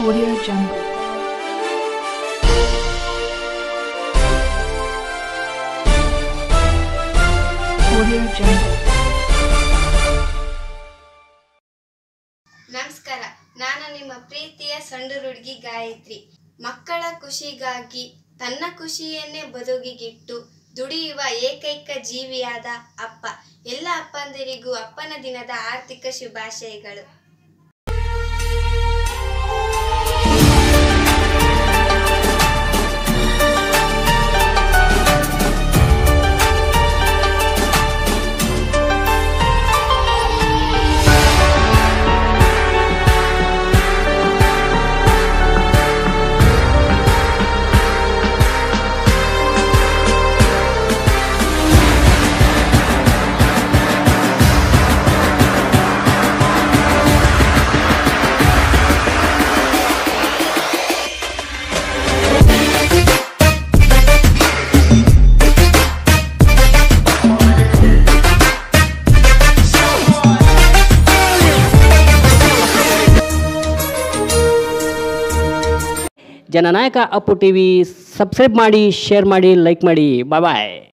Audio Jungle. Audio Jungle. ನಮಸ್ಕಾರ ನಾನು ನಿಮ್ಮ ಪ್ರೀತಿಯ ಸಣ್ಣ ಹುಡುಗಿ ಗಾಯತ್ರಿ ಮಕ್ಕಳ ಖುಷಿಗಾಗಿ ತನ್ನ ಖುಷಿಯನ್ನೇ ಬದುಕಿಗಿಟ್ಟು ದುಡಿಯುವ ಏಕೈಕ ಜೀವಿಯಾದ ಅಪ್ಪ ಎಲ್ಲ ಅಪ್ಪಂದಿರಿಗೂ ಅಪ್ಪನ ದಿನದ ಆರ್ಥಿಕ ಶುಭಾಶಯಗಳು ಜನನಾಯಕ ಅಪ್ಪು ಟಿ ವಿ ಸಬ್ಸ್ಕ್ರೈಬ್ ಮಾಡಿ ಶೇರ್ ಮಾಡಿ ಲೈಕ್ ಮಾಡಿ ಬಾಯ್ ಬಾಯ್